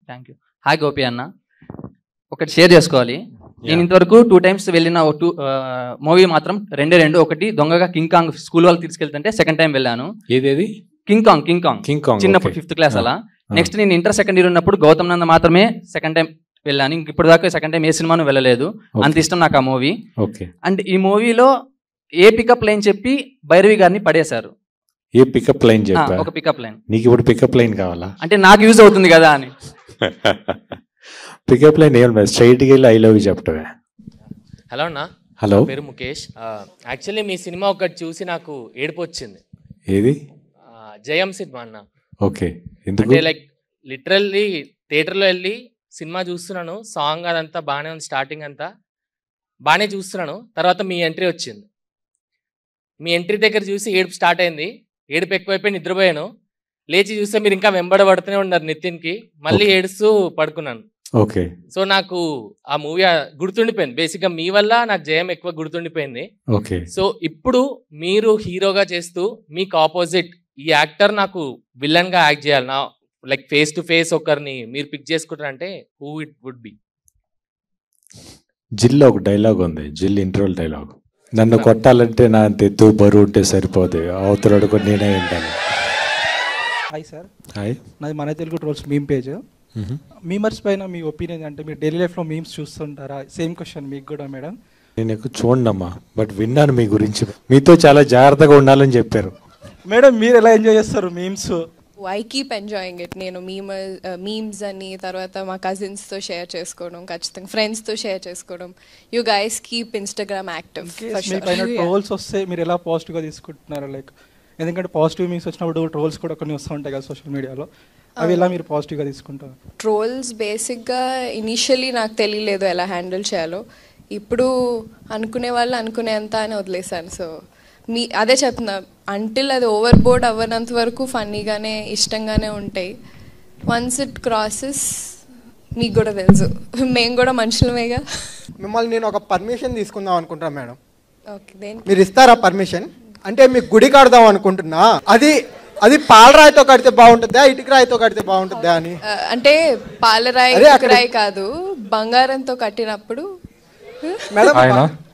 Thank you hi Gopi అన్న ఒకటి share చేసుకోవాలి నేను ఇంతవరకు టూ టైమ్స్ వెళ్ళిన టూ మూవీ మాత్రం రెండే రెండు ఒకటి దొంగగా కింగ్ కాంగ్ స్కూల్ వాళ్ళు తీసుకెళ్తుంటే సెకండ్ టైం వెళ్ళాను ఏదేది King Kong King Kong King Kong చిన్నప్పుడు okay. ఫిఫ్త్ క్లాస్ ఆ, అలా ఆ. నెక్స్ట్ నేను ఇంటర్ సెకండ్ ఇయర్ ఉన్నప్పుడు గౌతమ్ నంద మాత్రమే సెకండ్ టైం వెళ్ళాను ఇంక ఇప్పుడు దాకా సెకండ్ టైం ఏ సినిమాను వెళ్ళలేదు అంత ఇష్టం నాకు ఆ మూవీ ఓకే అండ్ ఈ మూవీలో ఏ పికప్ లైన్ చెప్పి భైరవి గారిని పడేశారు ఏ పికప్ లైన్ ఆ, చెప్పా ఒక పికప్ లైన్ నీకు ఇప్పుడు పికప్ లైన్ కావాలా అంటే నాకు యూజ్ అవుతుంది కదా అని పికప్ లైన్ ఏం లేదు స్ట్రైట్కి వెళ్ళి ఐ లవ్ యూ చెప్పటమే హలో అన్న హలో పేరు ముఖేష్ యాక్చువల్లీ మీ సినిమా ఒకటి చూసి నాకు ఏడుపు వచ్చింది ఏది ఆ, జయం సినిమా అన్న ఓకే ఎందుకు అంటే లైక్ లిటరల్లీ థియేటర్లో వెళ్ళి సినిమా చూస్తున్నాను సాంగ్ అదంతా బాగానే ఉంది స్టార్టింగ్ అంతా బాగానే చూస్తున్నాను తర్వాత మీ ఎంట్రీ వచ్చింది మీ ఎంట్రీ దగ్గర చూసి ఏడుపు స్టార్ట్ అయింది ఏడుపు ఎక్కువైపోయి నిద్రపోయాను లేచి చూస్తే మీరు ఇంకా వెంబడబడుతూనే ఉన్నారు నితిన్కి మళ్ళీ ఏడుస్తూ పడుకున్నాను ఓకే సో నాకు ఆ మూవీ గుర్తుండిపోయింది బేసిక్గా మీ వల్ల నాకు జయం ఎక్కువ గుర్తుండిపోయింది ఓకే సో ఇప్పుడు మీరు హీరోగా చేస్తూ మీకు ఆపోజిట్ ఈ యాక్టర్ నాకు విలన్ గా యాక్ట్ చేయాలి నా లైక్ ఫేస్ టు ఫేస్ ఒకరిని మీరు పిక్ చేసుకుంటారంటే హూ ఇట్ వుడ్ బి జిల్లో ఒక డైలాగ్ ఉంది జిల్ ఇంటర్వల్ డైలాగ్ నన్ను కొట్టాలంటే నా అంత ఎత్తు బరువు ఉంటే సరిపోదు అవతలడు కూడా నేనే ఉంటాను హాయ్ సార్ హాయ్ నాది మన Telugu trolls meme page memers పైన మీ ఒపీనియన్ అంటే మీరు డైలీ లైఫ్లో మీమ్స్ చూస్తుంటారా సేమ్ క్వశ్చన్ మీకు కూడా మేడం నేను ఎక్కువ చూడనమ్మా బట్ విన్నాను మీ గురించి మీతో చాలా జాగ్రత్తగా ఉండాలని చెప్పారు మేడం మీరు ఎలా ఎంజాయ్ చేస్తారు memes I keep enjoying it నేను మీమ మీమ్స్ అని తర్వాత మా కజిన్స్తో షేర్ చేసుకోవడం ఖచ్చితంగా ఫ్రెండ్స్తో షేర్ చేసుకోవడం you guys keep Instagram active మీ పైన ట్రోల్స్ వస్తే మీరు ఎలా పాజిటివ్గా తీసుకుంటున్నారు లైక్ ఎందుకంటే పాజిటివ్ మీమ్స్ వచ్చినప్పుడు ట్రోల్స్ కూడా కొన్ని వస్తూ ఉంటాయి కదా సోషల్ మీడియాలో అవి ఎలా మీరు పాజిటివ్గా తీసుకుంటారు ట్రోల్స్ బేసిక్గా ఇనిషియలీ నాకు తెలియలేదు ఎలా హ్యాండిల్ చేయాలో ఇప్పుడు అనుకునే వాళ్ళు అనుకునేంత అని వదిలేశాను సో మీ అదే చెప్తున్నా అంటిల్ అది ఓవర్ బోర్డ్ అవ్వనంత వరకు ఫన్నీగానే ఇష్టంగానే ఉంటాయి వన్స్ ఇట్ క్రాసెస్ మీకు కూడా తెలుసు మేము కూడా మనుషులమేగా మిమ్మల్ని నేను ఒక పర్మిషన్ తీసుకుందాం అనుకుంటున్నా మేడం ఓకే దేని మీరు ఇస్తారా పర్మిషన్ అంటే మీకు గుడి కడదాం అనుకుంటున్నా అది అది పాలరాయితో కడితే బాగుంటుందా ఇటుక రాయితో కడితే బాగుంటుందా అని ఆ, అంటే పాలరాయి అదే అక్కడ- రాయి కాదు బంగారంతో కట్టినప్పుడు మేడం ఆయన